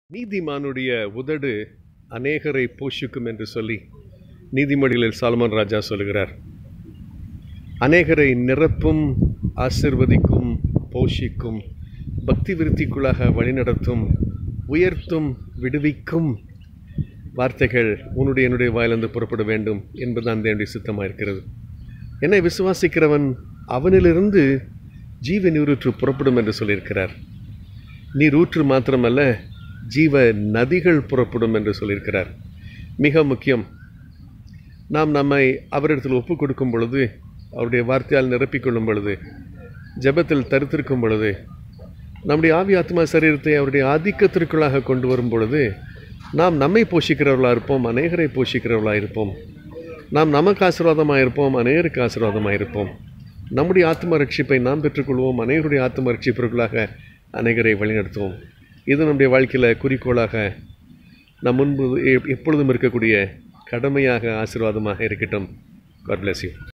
நீதிமானுடைய உதடு அநேகரை போஷிக்கும் என்று சொல்லி நீதிமொழிகளில் சாலமன் ராஜா சொல்கிறார் அநேகரை நிரப்பும் ஆசிர்வதிக்கும் போஷிக்கும் பக்தி விருத்திக்குள்ளாக வழிநடத்தும் உயர்த்தும் விடுவிக்கும் வார்த்தைகள் உன்னுடைய என்னுடைய வாயிலிருந்து புறப்பட வேண்டும் என்பதுதான் தேவனுடைய சித்தமாக இருக்கிறது என்னை விசுவாசிக்கிறவன் அவனிலிருந்து ஜீவ நீரூற்று புறப்படும் என்று சொல்லியிருக்கிறார் நீரூற்று மாத்திரமல்ல ஜீவ நதிகள் புறப்படும் என்று சொல்லியிருக்கிறார் மிக முக்கியம் நாம் நம்மை அவரிடத்தில் ஒப்பு கொடுக்கும் பொழுது அவருடைய வார்த்தையால் நிரப்பிக்கொள்ளும் பொழுது ஜெபத்தில் தரித்திருக்கும் பொழுது நம்முடைய ஆவி ஆத்மா சரீரத்தை அவருடைய ஆதிக்கத்திற்குள்ளாக கொண்டு வரும் பொழுது நாம் நம்மை போஷிக்கிறவர்களாக இருப்போம் அநேகரை போஷிக்கிறவர்களாக இருப்போம் நாம் நமக்கு ஆசீர்வாதமாக இருப்போம் அநேகருக்கு ஆசீர்வாதமாக இருப்போம் நம்முடைய ஆத்ம ரட்சிப்பை நாம் பெற்றுக்கொள்வோம் அநேகருடைய ஆத்ம ரட்சிப்பிற்குள்ளாக அநேகரை வழிநடத்துவோம் இது நம்முடைய வாழ்க்கையில் குறிக்கோளாக நம் முன்பு எ- எப்பொழுதும் இருக்கக்கூடிய கடமையாக ஆசீர்வாதமாக இருக்கட்டும் காட் bless you